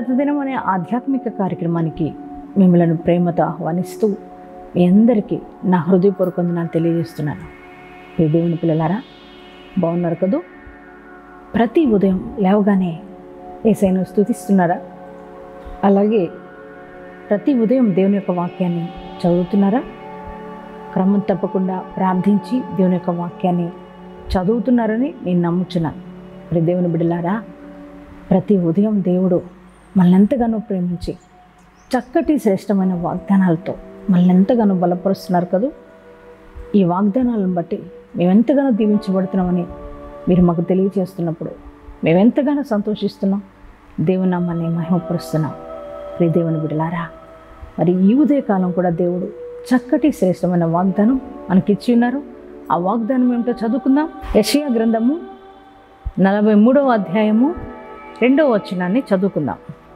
ప్రతిదినం అనే ఆధ్యాత్మిక కార్యక్రమానికి మిమ్మల్ని ప్రేమతో ఆహ్వానిస్తూ మీ అందరికీ నా హృదయపూర్వక వందనాలు తెలియజేస్తున్నాను ఈ దేవుని పిల్లలారా బాగున్నారు కదూ ప్రతి ఉదయం లేవగానే ఏసైను స్థుతిస్తున్నారా అలాగే ప్రతి ఉదయం దేవుని యొక్క వాక్యాన్ని చదువుతున్నారా క్రమం తప్పకుండా ప్రార్థించి దేవుని యొక్క వాక్యాన్ని చదువుతున్నారని నేను నమ్ముచున్నాను మరి దేవుని బిడ్డలారా ప్రతి ఉదయం దేవుడు మనల్ని ఎంతగానో ప్రేమించి చక్కటి శ్రేష్టమైన వాగ్దానాలతో మనల్ని ఎంతగానో బలపరుస్తున్నారు కదూ ఈ వాగ్దానాలను బట్టి మేము ఎంతగానో దీవించబడుతున్నామని మీరు మాకు తెలియజేస్తున్నప్పుడు మేము ఎంతగానో సంతోషిస్తున్నాం దేవుని నామాన్ని మహిమపరుస్తున్నాం ప్రియ దేవుని బిడ్డలారా మరి ఈ ఉదయకాలం కూడా దేవుడు చక్కటి శ్రేష్టమైన వాగ్దానం మనకిచ్చి ఉన్నారు ఆ వాగ్దానం ఏమిటో చదువుకుందాం యషియా గ్రంథము నలభై మూడవ అధ్యాయము రెండవ వచనాన్ని చదువుకుందాం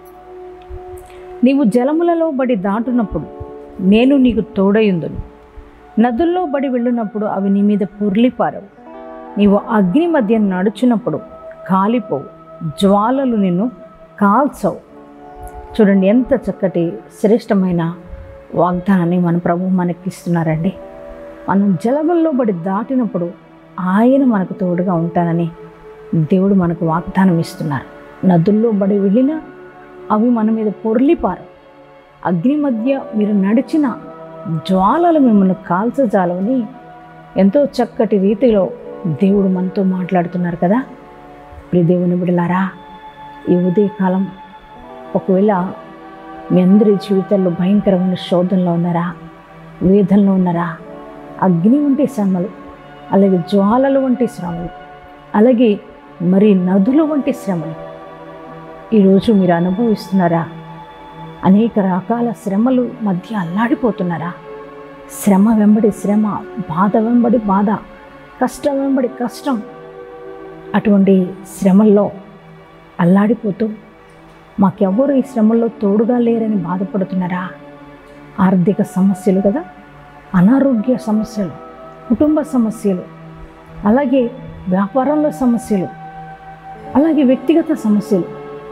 నీవు జలములలో బడి దాటునప్పుడు నేను నీకు తోడయుందును నదుల్లో బడి వెళ్ళినప్పుడు అవి నీ మీద పొర్లిపారవు నీవు అగ్ని మధ్య నడుచున్నప్పుడు కాలిపోవు జ్వాలలు నిన్ను కాల్చవు చూడండి ఎంత చక్కటి శ్రేష్టమైన వాగ్దానాన్ని మన ప్రభు మనకిస్తున్నారండి మనం జలముల్లో బడి దాటినప్పుడు ఆయన మనకు తోడుగా ఉంటానని దేవుడు మనకు వాగ్దానం ఇస్తున్నారు నదుల్లో బడి వెళ్ళినా అవి మన మీద పొర్లిపారు అగ్ని మధ్య మీరు నడిచిన జ్వాలలు మిమ్మల్ని కాల్చజాలవని ఎంతో చక్కటి రీతిలో దేవుడు మనతో మాట్లాడుతున్నారు కదా ప్రియ దేవుని బిడలారా ఈ ఉదయకాలం ఒకవేళ మీ అందరి జీవితాల్లో భయంకరమైన శోధనలో ఉన్నారా వేదనలో ఉన్నారా అగ్ని వంటి శ్రమలు అలాగే జ్వాలలు వంటి శ్రమలు అలాగే మరి నదుల వంటి శ్రమలు ఈరోజు మీరు అనుభవిస్తున్నారా అనేక రకాల శ్రమలు మధ్య అల్లాడిపోతున్నారా శ్రమ వెంబడి శ్రమ బాధ వెంబడి బాధ కష్టం వెంబడి కష్టం అటువంటి శ్రమల్లో అల్లాడిపోతూ మాకెవ్వరు ఈ శ్రమల్లో తోడుగా లేరని బాధపడుతున్నారా ఆర్థిక సమస్యలు కదా అనారోగ్య సమస్యలు కుటుంబ సమస్యలు అలాగే వ్యాపారంలో సమస్యలు అలాగే వ్యక్తిగత సమస్యలు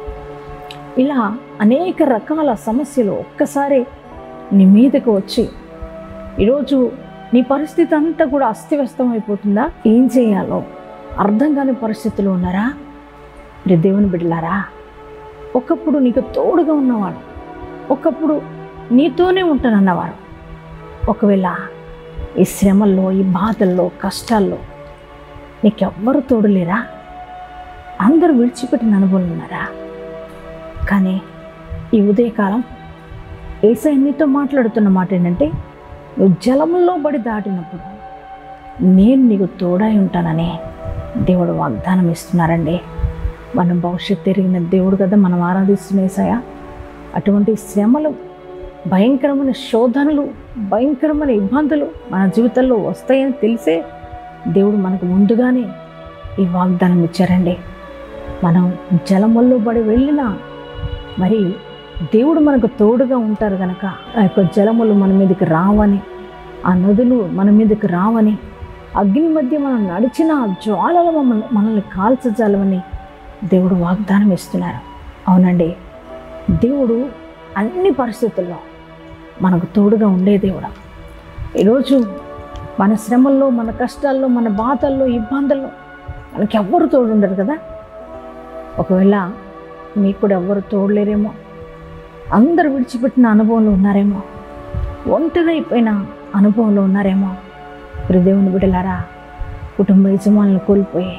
ఇలా అనేక రకాల సమస్యలు ఒక్కసారి నీ మీదకు వచ్చి ఈరోజు నీ పరిస్థితి అంతా కూడా అస్తవ్యస్తం అయిపోతుందా ఏం చేయాలో అర్థం కాని పరిస్థితులు ఉన్నారా మరి దేవుని బిడ్డలారా ఒకప్పుడు నీకు తోడుగా ఉన్నవాడు ఒకప్పుడు నీతోనే ఉంటానన్నవారు ఒకవేళ ఈ శ్రమల్లో ఈ బాధల్లో కష్టాల్లో నీకెవ్వరు తోడు లేరా అందరూ విడిచిపెట్టిన అనుభవం ఉన్నారా కానీ ఈ ఉదయకాలం ఏసై నీతో మాట్లాడుతున్న మాట ఏంటంటే నువ్వు జలముల్లో బడి దాటినప్పుడు నేను నీకు తోడై ఉంటానని దేవుడు వాగ్దానం ఇస్తున్నారండి మనం భవిష్యత్తు తిరిగిన దేవుడు కదా మనం ఆరాధిస్తున్న ఏసయ అటువంటి శ్రమలు భయంకరమైన శోధనలు భయంకరమైన ఇబ్బందులు మన జీవితంలో వస్తాయని తెలిసే దేవుడు మనకు ముందుగానే ఈ వాగ్దానం ఇచ్చారండి మనం జలముల్లో పడి వెళ్ళినా మరి దేవుడు మనకు తోడుగా ఉంటారు కనుక ఆ యొక్క జలములు మన మీదకి రావని ఆ నదులు మన మీదకి రావని అగ్ని మధ్య మనం నడిచిన ఆ జ్వాలలు మమ్మల్ని మనల్ని కాల్చజాలవని దేవుడు వాగ్దానం ఇస్తున్నారు అవునండి దేవుడు అన్ని పరిస్థితుల్లో మనకు తోడుగా ఉండే దేవుడు ఈరోజు మన శ్రమల్లో మన కష్టాల్లో మన బాధల్లో ఇబ్బందుల్లో మనకి ఎవ్వరు తోడు ఉండరు కదా ఒకవేళ మీకు కూడా ఎవ్వరు తోడలేరేమో అందరు విడిచిపెట్టిన అనుభవంలో ఉన్నారేమో ఒంటరైపోయిన అనుభవంలో ఉన్నారేమో ఇప్పుడు దేవుని బిడ్డలారా కుటుంబ యజమానులు కోల్పోయి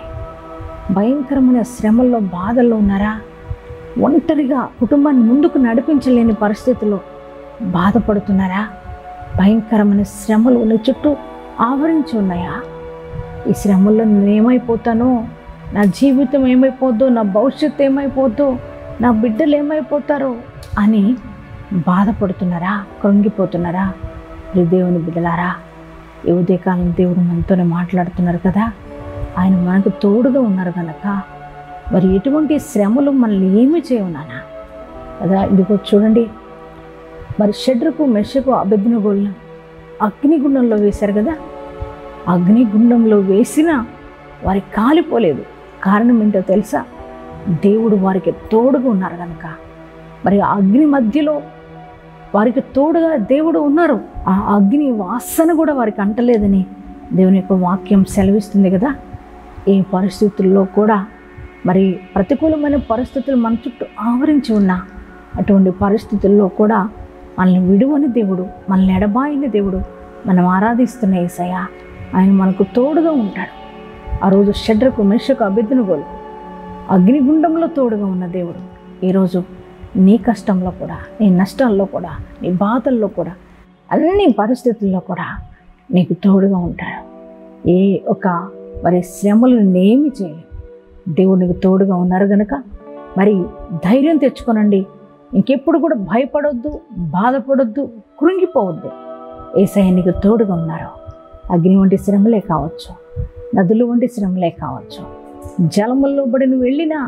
భయంకరమైన శ్రమల్లో బాధల్లో ఉన్నారా ఒంటరిగా కుటుంబాన్ని ముందుకు నడిపించలేని పరిస్థితుల్లో బాధపడుతున్నారా భయంకరమైన శ్రమలు నీ చుట్టూ ఆవరించి ఉన్నాయా ఈ శ్రమల్లో నేను ఏమైపోతానో నా జీవితం ఏమైపోద్దో నా భవిష్యత్తు ఏమైపోద్దో నా బిడ్డలు ఏమైపోతారో అని బాధపడుతున్నారా కృంగిపోతున్నారా ఈ దేవుని బిడ్డలారా ఈ ఉదయకాలం దేవుడు మనతోనే మాట్లాడుతున్నారు కదా ఆయన మనకు తోడుగా ఉన్నారు కనుక మరి ఎటువంటి శ్రమలు మనల్ని ఏమి చేయవునానా కదా ఇదిగో చూడండి మరి షడ్రకు మెషకు అభిజ్ఞగోళ్ళను అగ్నిగుండంలో వేశారు కదా అగ్నిగుండంలో వేసినా వారి కాలిపోలేదు కారణం ఏంటో తెలుసా దేవుడు వారికి తోడుగా ఉన్నారు కనుక మరి ఆ అగ్ని మధ్యలో వారికి తోడుగా దేవుడు ఉన్నారు ఆ అగ్ని వాసన కూడా వారికి అంటలేదని దేవుని యొక్క వాక్యం సెలవిస్తుంది కదా ఈ పరిస్థితుల్లో కూడా మరి ప్రతికూలమైన పరిస్థితులు మన చుట్టూ ఆవరించి ఉన్న అటువంటి పరిస్థితుల్లో కూడా మనల్ని విడువని దేవుడు మనల్ని ఎడబాయిని దేవుడు మనం ఆరాధిస్తున్న ఏసయ్య ఆయన మనకు తోడుగా ఉంటాడు ఆ రోజు షడ్రకు మెషకు అభ్యర్థిని గోలు అగ్నిగుండంలో తోడుగా ఉన్న దేవుడు ఈరోజు నీ కష్టంలో కూడా నీ నష్టాల్లో కూడా నీ బాధల్లో కూడా అన్ని పరిస్థితుల్లో కూడా నీకు తోడుగా ఉంటాడు ఏ ఒక మరి శ్రమలు నేమి చేయలేవు దేవుడు నీకు తోడుగా ఉన్నారు కనుక మరి ధైర్యం తెచ్చుకోనండి ఇంకెప్పుడు కూడా భయపడొద్దు బాధపడొద్దు కృంగిపోవద్దు ఏసయ్య నీకు తోడుగా ఉన్నారు అగ్ని వంటి శ్రమలే కావచ్చు నదులు వంటి శ్రమలే కావచ్చు జలముల్లో పడి నువ్వు వెళ్ళినా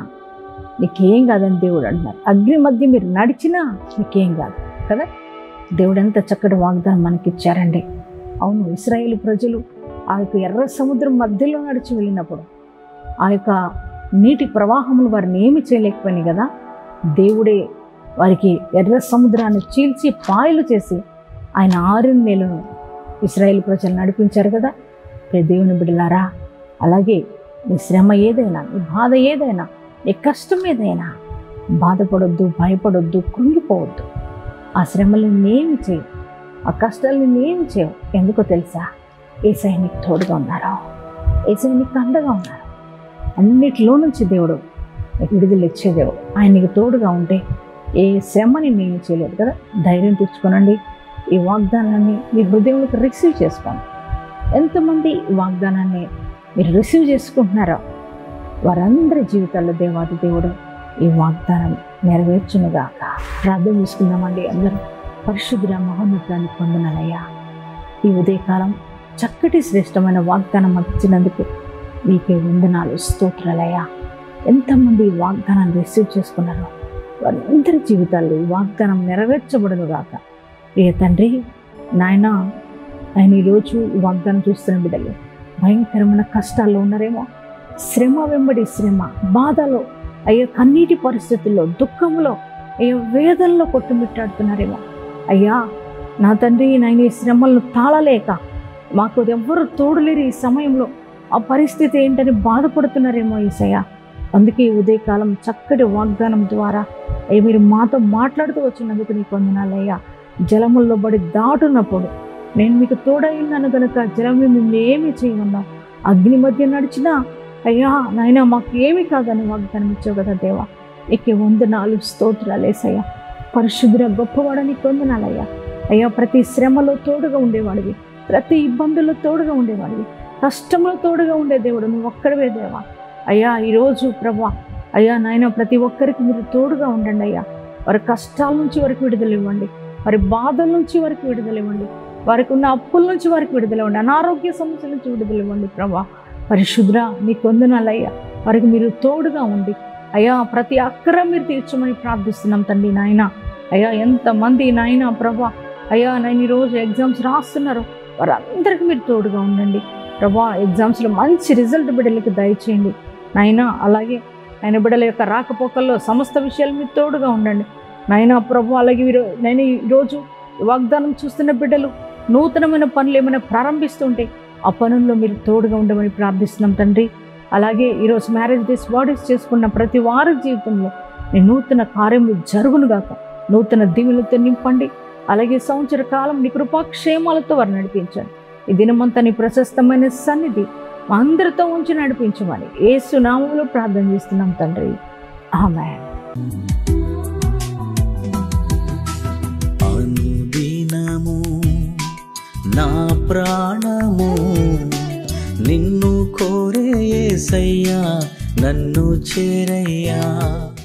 నీకేం కాదని దేవుడు అంటున్నారు అగ్ని మధ్య మీరు నడిచినా నీకేం కాదు కదా దేవుడు ఎంత చక్కటి వాగ్దానం మనకి ఇచ్చారండి అవును ఇస్రాయేల్ ప్రజలు ఆ యొక్క ఎర్ర సముద్రం మధ్యలో నడిచి వెళ్ళినప్పుడు ఆ యొక్క నీటి ప్రవాహములు వారిని ఏమి చేయలేకపోయినాయి కదా దేవుడే వారికి ఎర్ర సముద్రాన్ని చీల్చి పాయలు చేసి ఆయన ఆరు నెలలను ఇస్రాయేల్ ప్రజలు నడిపించారు కదా ప్రియ దేవుని బిడ్డలారా అలాగే నీ శ్రమ ఏదైనా నీ బాధ ఏదైనా నీ కష్టం ఏదైనా బాధపడొద్దు భయపడొద్దు కృంగిపోవద్దు ఆ శ్రమలను నేమి చేయవు ఆ కష్టాలను నేమి చేయవు ఎందుకో తెలుసా ఏసై నీకు తోడుగా ఉన్నారు ఏసై నీకు అండగా ఉన్నారు అన్నిటిలో నుంచి దేవుడు నీకు విడుదల ఇచ్చే దేవుడు ఆయన నీకు తోడుగా ఉంటే ఏ శ్రమని నేను చేయలేదు కదా ధైర్యం తెచ్చుకోనండి ఈ వాగ్దానాన్ని మీ హృదయంలోకి రిసీవ్ చేసుకోండి ఎంతమంది ఈ వాగ్దానాన్ని మీరు రిసీవ్ చేసుకుంటున్నారో వారందరి జీవితాల్లో దేవాది దేవుడు ఈ వాగ్దానం నెరవేర్చునుగాక ప్రార్థన చేసుకుందామండి అందరూ పరిశుద్ధ మహోన్నతాన్ని పొందనలయ్యా ఈ ఉదయకాలం చక్కటి శ్రేష్టమైన వాగ్దానం ఇచ్చినందుకు మీకే వందనాలు స్తోత్రాలయ్యా ఎంతమంది ఈ వాగ్దానాన్ని రిసీవ్ చేసుకున్నారో వారందరి జీవితాల్లో ఈ వాగ్దానం నెరవేర్చబడును గాక ప్రియ తండ్రి నాయన ఆయన ఈరోజు ఈ వాగ్దానం చూస్తున్న బిడ్డలు భయంకరమైన కష్టాల్లో ఉన్నారేమో శ్రమ వెంబడి శ్రమ బాధలో అయ్యో కన్నీటి పరిస్థితుల్లో దుఃఖంలో అయ్యో వేదనలో కొట్టుమిట్టాడుతున్నారేమో అయ్యా నా తండ్రి నేను ఈ శ్రమలను తాళలేక మాకు ఎవ్వరు తోడులేరు ఈ సమయంలో ఆ పరిస్థితి ఏంటని బాధపడుతున్నారేమో ఈసయ్య అందుకే ఈ ఉదయకాలం చక్కటి వాగ్దానం ద్వారా అయ్యా మీరు మాతో మాట్లాడుతూ వచ్చినందుకు నీకు వందనాలయ్యా జలముల్లో పడి దాటున్నప్పుడు నేను మీకు తోడై ఉన్నాను కనుక జలం మేము ఏమి చేయమన్నాం అగ్ని మధ్య నడిచినా అయ్యా నాయన మాకు ఏమి కాదని వాగ్దానం ఇచ్చావు కదా దేవా నీకే వందనాలు స్తోత్రాలు వేసయ్యా పరిశుద్ధుల గొప్పవాడని వందనాలయ్యా అయ్యా ప్రతి శ్రమలో తోడుగా ఉండేవాడివి ప్రతి ఇబ్బందుల్లో తోడుగా ఉండేవాడివి కష్టంలో తోడుగా ఉండే దేవుడు నువ్వు ఒక్కడవే దేవా అయ్యా ఈరోజు ప్రభా అయ్యా నాయన ప్రతి ఒక్కరికి మీరు తోడుగా ఉండండి అయ్యా వారి కష్టాల నుంచి వారికి విడుదల ఇవ్వండి వారి బాధల నుంచి వారికి విడుదల ఇవ్వండి వారికి ఉన్న అప్పుల నుంచి వారికి విడుదల ఇవ్వండి అనారోగ్య సమస్యల నుంచి విడుదల ఇవ్వండి ప్రభా పరిశుద్ర నీ కొందనాలయ్యా వారికి మీరు తోడుగా ఉండి అయ్యా ప్రతి అక్కర మీరు తీర్చమని ప్రార్థిస్తున్నాం తండ్రి నాయన అయ్యా ఎంతమంది నాయన ప్రభా అయ్యా నేను ఈరోజు ఎగ్జామ్స్ రాస్తున్నారు వారందరికీ మీరు తోడుగా ఉండండి ప్రభా ఎగ్జామ్స్లో మంచి రిజల్ట్ బిడ్డలకి దయచేయండి నాయన అలాగే ఆయన బిడ్డల యొక్క రాకపోకల్లో సమస్త విషయాలు మీరు తోడుగా ఉండండి నాయన ప్రభు అలాగే వీరు నేను ఈరోజు వాగ్దానం చూస్తున్న బిడ్డలు నూతనమైన పనులు ఏమైనా ప్రారంభిస్తుంటే ఆ పనుల్లో మీరు తోడుగా ఉండమని ప్రార్థిస్తున్నాం తండ్రి అలాగే ఈరోజు మ్యారేజ్ డేస్ బాడీస్ చేసుకున్న ప్రతి వారి జీవితంలో నీ నూతన కార్యములు జరుగునుగాక నూతన దీవులతో నింపండి అలాగే సంవత్సర కాలం నీ కృపాక్షేమాలతో వారు నడిపించండి ఈ దినమంతా నీ ప్రశస్తమైన సన్నిధి మా అందరితో ఉంచి నడిపించమని ఏసు నామంలో ప్రార్థన చేస్తున్నాం తండ్రి ఆమె అనుదినము నా ప్రాణము నిన్ను కోరే యేసయ్యా నన్ను చేరయ్యా